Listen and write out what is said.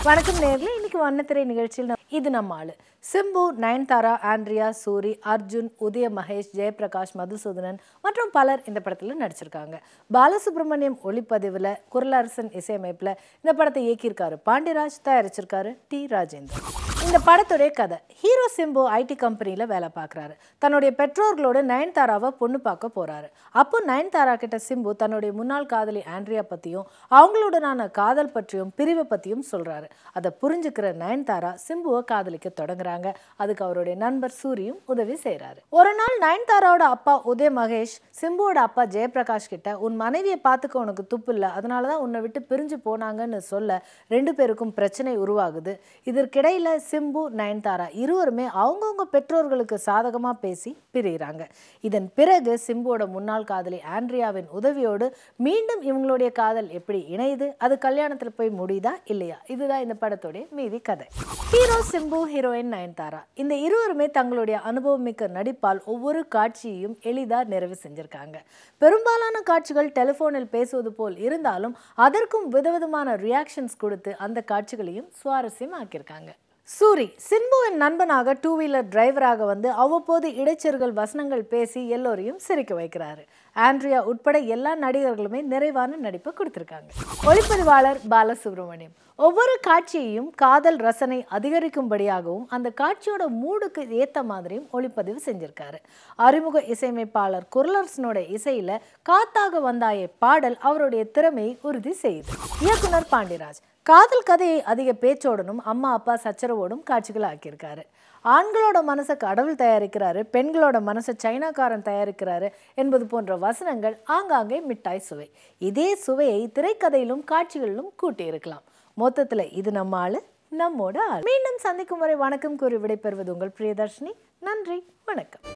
வணக்கம் நேர்களே இன்னைக்கு வண்ணத்திரை நிகழ்ச்சியில் நம்ம- இது நம்ம ஆளு சிம்பு நயன்தாரா ஆண்ட்ரியா சூரி அர்ஜுன் உதய மகேஷ் ஜெயபிரகாஷ் மதுசூதனன் மற்றும் பலர் இந்த படத்தில் நடிச்சிருக்காங்க பாலசுப்ரமணியம் ஒளிப்பதிவில் குரலரசன் இசையமைப்பில் இந்த படத்தை இயக்கியிருக்காரு பாண்டியராஜ் தயாரிச்சிருக்காரு டி ராஜேந்தர் இந்த படத்துடைய கதை ஹீரோ சிம்பு ஐடி கம்பெனியில் வேலை பார்க்குறாரு தன்னுடைய பெற்றோர்களோட நயன்தாராவை பொண்ணு பார்க்க போறாரு அப்போ நயன்தாரா கிட்ட சிம்பு தன்னுடைய முன்னாள் காதலி ஆண்ட்ரியா பற்றியும் அவங்களுடனான காதல் பற்றியும் பிரிவை பற்றியும் சொல்றாரு அதை புரிஞ்சுக்கிற நயன்தாரா சிம்புவை காதலிக்க தொடங்குறாங்க அதுக்கு அவருடைய நண்பர் சூரியும் உதவி செய்றாரு ஒரு நாள் நயன்தாராவோட அப்பா உதய மகேஷ் சிம்புவோட அப்பா ஜெயபிரகாஷ் கிட்ட உன் மனைவியை பார்த்துக்க உனக்கு துப்பு இல்லை அதனால தான் உன்னை விட்டு பிரிஞ்சு போனாங்கன்னு சொல்ல ரெண்டு பேருக்கும் பிரச்சனை உருவாகுது இதற்கிடையில சிம்பு நயன்தாரா இருவருமே அவங்கவுங்க பெற்றோர்களுக்கு சாதகமா பேசி பிரிகிறாங்க இதன் பிறகு சிம்புவோட முன்னாள் காதலி ஆண்ட்ரியாவின் உதவியோடு மீண்டும் இவங்களுடைய காதல் எப்படி இணையுது அது கல்யாணத்துல போய் முடியுதா இல்லையா இதுதான் இந்த படத்துடைய மீதி கதை ஹீரோ சிம்பு ஹீரோயின் நயன்தாரா இந்த இருவருமே தங்களுடைய அனுபவமிக்க நடிப்பால் ஒவ்வொரு காட்சியையும் எளிதா நிறைவு செஞ்சிருக்காங்க பெரும்பாலான காட்சிகள் டெலிஃபோனில் பேசுவது போல் இருந்தாலும் அதற்கும் விதவிதமான ரியாக்ஷன்ஸ் கொடுத்து அந்த காட்சிகளையும் சுவாரஸ்யமாக்கியிருக்காங்க சூரி சிம்புவின் நண்பனாக டூ வீலர் டிரைவராக வந்து அவ்வப்போது இடைச்செருகல் வசனங்கள் பேசி எல்லோரையும் சிரிக்க வைக்கிறாரு ஆண்ட்ரியா உட்பட எல்லா நடிகர்களுமே நிறைவான நடிப்பை கொடுத்திருக்காங்க ஒளிப்பதிவாளர் பாலசுப்ரமணியம் ஒவ்வொரு காட்சியையும் காதல் ரசனை அதிகரிக்கும்படியாகவும் அந்த காட்சியோட மூடுக்கு ஏத்த மாதிரியும் ஒளிப்பதிவு செஞ்சிருக்காரு அறிமுக இசையமைப்பாளர் குரலரசனோட இசையில காத்தாக வந்தாயே பாடல் அவருடைய திறமையை உறுதி செய்யுது இயக்குனர் பாண்டியராஜ் காதல் கதையை அதிக பேச்சோடனும் அம்மா அப்பா சச்சரவோடும் காட்சிகள் ஆக்கியிருக்காரு ஆண்களோட மனசை கடவுள் தயாரிக்கிறாரு பெண்களோட மனசை சைனாக்காரன் தயாரிக்கிறாரு என்பது போன்ற வசனங்கள் ஆங்காங்கே மிட்டாய் சுவை இதே சுவையை திரைக்கதையிலும் காட்சிகளிலும் கூட்டியிருக்கலாம் மொத்தத்துல இது நம்ம ஆளு நம்மோட ஆள் மீண்டும் சந்திக்கும் வரை வணக்கம் கூறி விடைபெறுவது உங்கள் பிரியதர்ஷினி நன்றி வணக்கம்